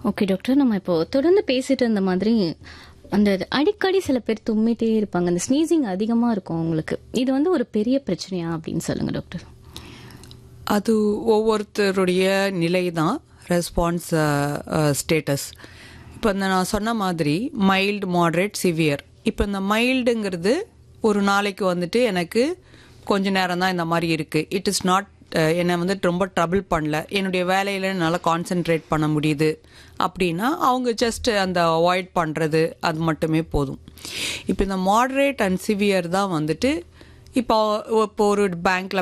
okay doctor நம்ம இப்போ தொடர்ந்து பேசிட்டு இருந்த மாதிரி அந்த அடிக்கடி சில பேர் தும்மிட்டே இருப்பாங்க அந்த ஸ்னீசிங் அதிகமா இருக்கும் அவங்களுக்கு இது வந்து ஒரு பெரிய பிரச்சனையா அப்படின்னு சொல்லுங்க டாக்டர் அது ஒவ்வொருத்தருடைய நிலை தான் ரெஸ்பான்ஸ் ஸ்டேட்டஸ் இப்போ இந்த நான் சொன்ன மாதிரி மைல்டு மாடரேட் சிவியர் இப்போ இந்த மைல்டுங்கிறது ஒரு நாளைக்கு வந்துட்டு எனக்கு கொஞ்ச நேரம் தான் இந்த மாதிரி இருக்குது இட் இஸ் நாட் என்னை வந்துட்டு ரொம்ப ட்ரபிள் பண்ணல என்னுடைய வேலையில் நல்லா கான்சென்ட்ரேட் பண்ண முடியுது அப்படின்னா அவங்க ஜஸ்ட் அந்த அவாய்ட் பண்ணுறது அது மட்டுமே போதும் இப்போ இந்த மாடரேட் அண்ட் சிவியர் தான் வந்துட்டு இப்போ இப்போ ஒரு பேங்க்ல